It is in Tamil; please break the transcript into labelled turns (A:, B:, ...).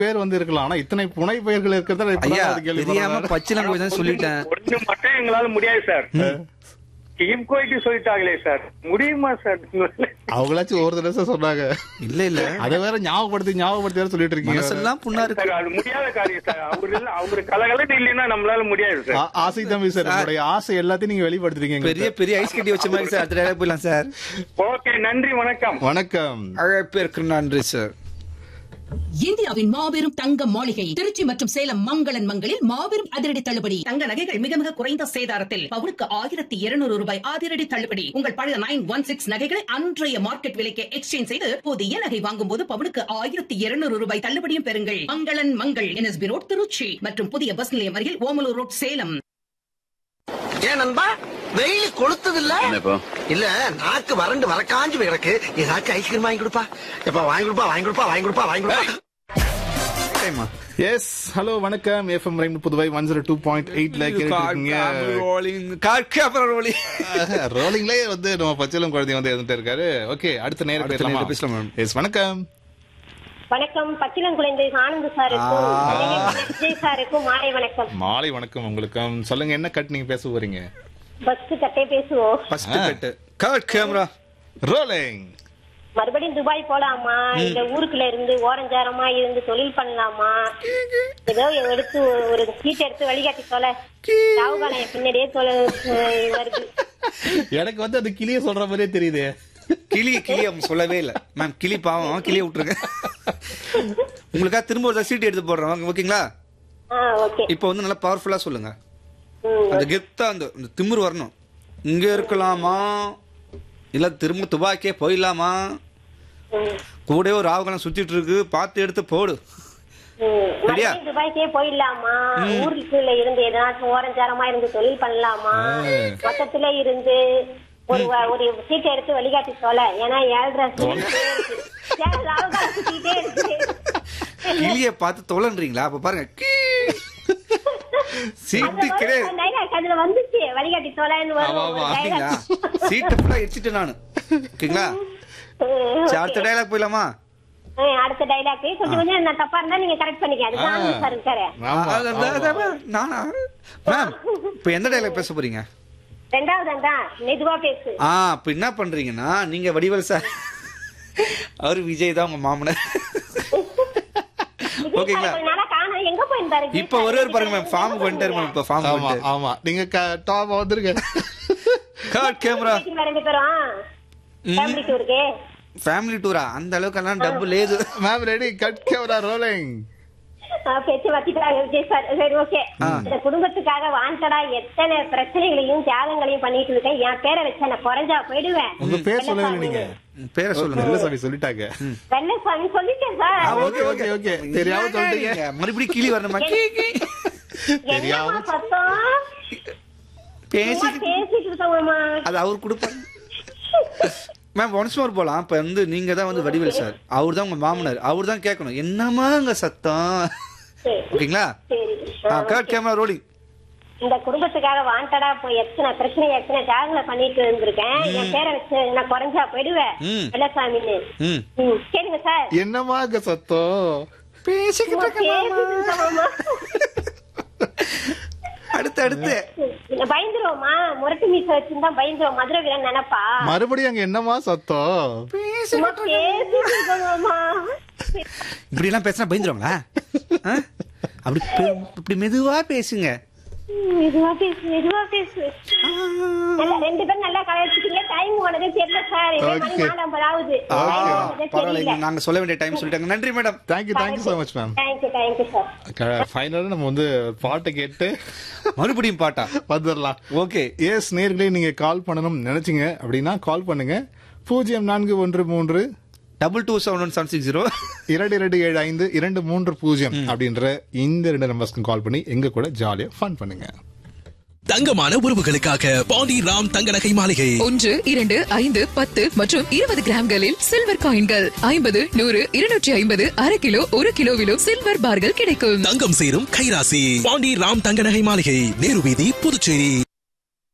A: பேர் வந்து இருக்கலாம் ஆனா இத்தனை புனை பெயர்கள் இருக்கிறதா
B: ஐயா தெரியாம பச்சிலங்கோய் தான் சொல்லிட்டேன்
C: ஒண்ணு மட்டும் எங்களால முடியாது சார் டீம் கோயிட்டு சொல்லிட்டாங்களே சார் முடியுமா சார்
A: அவங்களாச்சும் ஒரு தடவை சொன்னாங்க
B: இல்ல இல்ல
A: அதை வேற ஞாபகப்படுத்தி ஞாபகப்படுத்தி வேற சொல்லிட்டு இருக்கீங்க
B: மனசெல்லாம் புண்ணா இருக்கு
C: சார் அது முடியாத காரியம் சார் அவரு இல்ல அவரு கலகலன்னு இல்லைன்னா நம்மளால முடியாது சார்
A: ஆ- ஆசை தம்பி சார் உங்களுடைய ஆசை எல்லாத்தையும் நீங்க வெளிப்படுத்துறீங்க
B: பெரிய பெரிய ஐஸ் கட்டி வச்ச மாதிரி சார் அடுத்த dialogue போயிடலாம் சார்
C: ஓகே நன்றி வணக்கம்
A: வணக்கம்
B: அழைப்பிற்கு நன்றி சார்
D: இந்தியாவின் மாபெரும் தங்க மாளிகை திருச்சி மற்றும் சேலம் மங்களன் மங்களில் மாபெரும் அதிரடி தள்ளுபடி தங்க நகைகள் மிக மிக குறைந்த சேதாரத்தில் பவுனுக்கு ஆயிரத்தி இருநூறு ரூபாய் அதிரடி தள்ளுபடி உங்கள் பழைய நைன் ஒன் சிக்ஸ் நகைகளை அன்றைய மார்க்கெட் விலைக்கு எக்ஸ்சேஞ்ச் செய்து புதிய நகை வாங்கும் போது பவுனுக்கு ஆயிரத்தி இருநூறு ரூபாய் தள்ளுபடியும் பெறுங்கள் மங்களன் மங்கள் என்எஸ்பி ரோட் திருச்சி மற்றும் புதிய பஸ் நிலையம் அருகில் ஓமலூர் ரோட் சேலம்
E: ஏன் நண்பா வெயில் கொளுத்தது இல்ல இல்ல நாக்கு வறண்டு வரக்காஞ்சு போய் கிடக்கு ஏதாச்சும் ஐஸ்கிரீம் வாங்கி கொடுப்பா எப்ப வாங்கி கொடுப்பா வாங்கி கொடுப்பா வாங்கி கொடுப்பா வாங்கி கொடுப்பா
B: டைமா
A: எஸ் ஹலோ வணக்கம் எஃப்எம் ரைம் Puduvai one zero two point எயிட்ல கேட்டுருக்கீங்க ரோலிங்லயே வந்து நம்ம பச்சளம் குழந்தை வந்து இருந்துட்டு இருக்காரு ஓகே அடுத்த நேரம்
B: அடுத்த
A: பேசலாமா
B: நேரம் பேசலாம், madam.
A: எஸ் வணக்கம்
F: வணக்கம் பச்சிலங்குழந்தை ஆனந்த் சாருக்கும் விஜய் சாருக்கும் மாலை வணக்கம்
A: மாலை வணக்கம் உங்களுக்கும் சொல்லுங்க என்ன கட் நீங்க பேச போறீங்க
F: பஸ் கட்டே பேசுவோம்
B: first cut cut camera
A: rolling
F: மறுபடியும் துபாய் போலாமா இல்ல ஊருக்குள்ள இருந்து ஓரஞ்சாரமா இருந்து தொழில் பண்ணலாமா ஏதோ எடுத்து ஒரு சீட் எடுத்து வழிகாட்டி சொல்ல ராவுகாலம் என் பின்னாடியே சொல்ல வருது
A: எனக்கு வந்து அது கிளிய சொல்ற மாதிரியே தெரியுது
B: கிளி கிளி அவங்க சொல்லவே இல்ல மேம் கிளி பாவம் கிளிய விட்டுருங்க உங்களுக்காக திரும்ப ஒரு சீட் எடுத்து போடுறோம் ஓகேங்களா
F: ஆ ஓகே
B: இப்போ வந்து நல்லா பவர்ஃபுல்லா சொல்லுங்க
F: ம்
B: அந்த கெத்தா அந்த அந்த திமிரு வரணும் இங்க இருக்கலாமா இல்ல திரும்ப துபாக்கே போயிடலாமா
F: ம்,
B: கூடவே ஒரு ராவகலம் சுத்திட்டு இருக்கு பார்த்து எடுத்து போடு
F: ம்.
B: சரியா?
F: மறுபடியும் துபாய்க்கே போயிடலாமா ஊருக்குள்ள இருந்து ஏதாச்சும் ஓரஞ்சாரமா இருந்து தொழில் பண்ணலாமா மொத்தத்துல இருந்து ஒரு வ- ஒரு சீட்டை எடுத்து வழிகாட்டி சொல்ல ஏன்னா ஏழ்ரை சுத்திட்டே இருக்கு. ஏன் ராவுகாலம் சுத்திட்டே இருக்கு
B: கிளிய பார்த்து தொலைன்றீங்களா அப்ப பாருங்க கீ. சீட்டு
F: அந்த
B: கிடையாது
F: ஒரு dialogue அதுல வந்துச்சு வழிகாட்டி தொலைன்னு வரும்
A: ஆமா,
F: ஒரு
A: ஆமா.
B: அப்படிங்களா
F: dialogue.
B: சீட்டை ஃபுல்லா எச்சிட்டேன் நானு ஓகேங்களா
F: ம்,
B: சரி அடுத்த டைலாக் போயிடலாமா
F: ம், அடுத்த டைலாக் கொஞ்சம் கொஞ்சம் நான் தப்பா இருந்தா நீங்க கரெக்ட் பண்ணிக்க அதுதான் ஆனந்த் சார் இருக்காரு
A: ஆமா,
B: அது- அது- அது- அது- நானா மேம் இப்ப எந்த டைலாக் பேச போறீங்க
F: ரெண்டாவது தான் மெதுவா பேசு
B: ஆ இப்ப என்ன பண்றீங்கன்னா நீங்க வடிவல் சார் அவரு விஜய் தான் உங்க மாமனர்
F: விஜய்
B: ஓகேங்களா
F: சார் கொஞ்ச நாளா காணோம் எங்க போயிருந்தாரு விஜய்
B: இப்ப
F: சார்?
B: ஒரே ஒரு பாருங்க மேம் ஃபார்ம் வந்துட்டாரு மேம் இப்ப ஃபார்ம்
A: ஆமா
B: வந்துட்டு
A: ஆமா நீங்க டாப் வந்துருங்க
B: கார்ட் கேமரா
F: போயிட்டீங்களா ரெண்டு பேரும் ஃபேமிலி டூருக்கு
B: ஃபேமிலி டூரா அந்த அளவுக்கு எல்லாம் டబ్బு லேது
A: ma'am ready cut camera rolling
F: பேச்சு வச்சுட்டாங்க விஜய் சார் சரி ஓகே இந்த குடும்பத்துக்காக வாண்டடா எத்தனை பிரச்சனைகளையும் தியாகங்களையும் பண்ணிட்டு இருக்கேன் என் பேரை வச்சு நான் குறைஞ்சா போயிடுவேன்
A: உங்க பேர் சொல்லவே இல்லை நீங்க
B: பேரை சொல்லுங்க
A: இல்ல சாமி சொல்லிட்டாங்க
F: வெள்ளசாமி சொல்லிட்டேன் சார்
A: ஓகே ஓகே ஓகே தெரியாம சொல்லிட்டீங்க
B: நீங்க மறுபடியும் கிளி வரணுமா கீ, கீ.
F: என்னம்மா சத்தம்
B: பேசி
F: சும்மா பேசிட்டு இருக்கோம்மா
B: அது அவர் கொடுப்பாரு மேம் ஒன்ஸ் மோர் போலாம் இப்ப வந்து நீங்க தான் வந்து வடிவேல் சார் அவர் தான் உங்க மாமனார் அவர் தான் கேட்கணும் என்னமா அங்க சத்தம்
F: சரி
B: ஓகேங்களா
F: சரி
B: ஆ கரெக்ட் கேமரா ரோலிங்
F: இந்த குடும்பத்துக்காக வாண்டடா போய் எத்தனை பிரச்சனை எத்தனை தியாகங்களை பண்ணிட்டு இருந்திருக்கேன் என் பேரை வச்சு நான் குறைஞ்சா போயிடுவேன்
B: ம்.
F: வெள்ளசாமின்னு
B: ம்
F: ம், கேளுங்க சார்
A: என்னமா அங்க சத்தம்
F: சும்மா பேசிட்டு இருக்கோம்மா.
B: அடுத்து அடுத்து
F: பயந்துருவோமா முரட்டு மீச வச்சிருந்தா பயந்துருவோம் மதுரை வீரன் நினைப்பா
A: மறுபடியும் அங்க என்னமா சத்தம்
F: சும்மா பேசிட்டு இருக்கோம்மா
B: இப்படி எல்லாம் பேசினா பயந்துருவாங்களா ஆ? அப்படி பெ- இப்படி மெதுவா பேசுங்க
F: மெதுவா பேசு மெதுவா பேசு நல்லா ரெண்டு பேரும் நல்லா கலாய்ச்சிட்டீங்க டைம் போனதே தெரியல சார் இதே மணி
A: Okay.
F: நாலு ஆகுது
B: பரவாயில்ல நாங்க சொல்ல வேண்டிய டைம் சொல்லிட்டாங்க நன்றி madam
A: thank you thank you so much ma'am
F: thank you thank you sir
A: ஃபைனலா நம்ம வந்து பாட்டை கேட்டு
B: மறுபடியும் பாட்டா
A: வந்துடலாம்
B: ஓகே
A: எஸ் நேர்களே நீங்க கால் பண்ணணும் நினைச்சீங்க அப்படின்னா கால் பண்ணுங்க பூஜ்ஜியம் நான்கு ஒன்று மூன்று
B: double two seven one seven six zero
A: இரண்டு இரண்டு ஏழு ஐந்து இரண்டு மூன்று பூஜ்ஜியம் அப்படின்ற இந்த ரெண்டு நம்பர்ஸ்க்கு கால் பண்ணி எங்க கூட ஜாலியா ஃபன் பண்ணுங்க
G: தங்கமான உறவுகளுக்காக பாண்டி ராம் தங்க நகை மாளிகை
H: ஒன்று இரண்டு ஐந்து பத்து மற்றும் இருபது கிராம்களில் சில்வர் காயின்கள் ஐம்பது நூறு இருநூற்றி ஐம்பது அரை கிலோ ஒரு கிலோவிலும் சில்வர் பார்கள் கிடைக்கும்
G: தங்கம் சேரும் கைராசி பாண்டி ராம் தங்க நகை மாளிகை நேரு வீதி புதுச்சேரி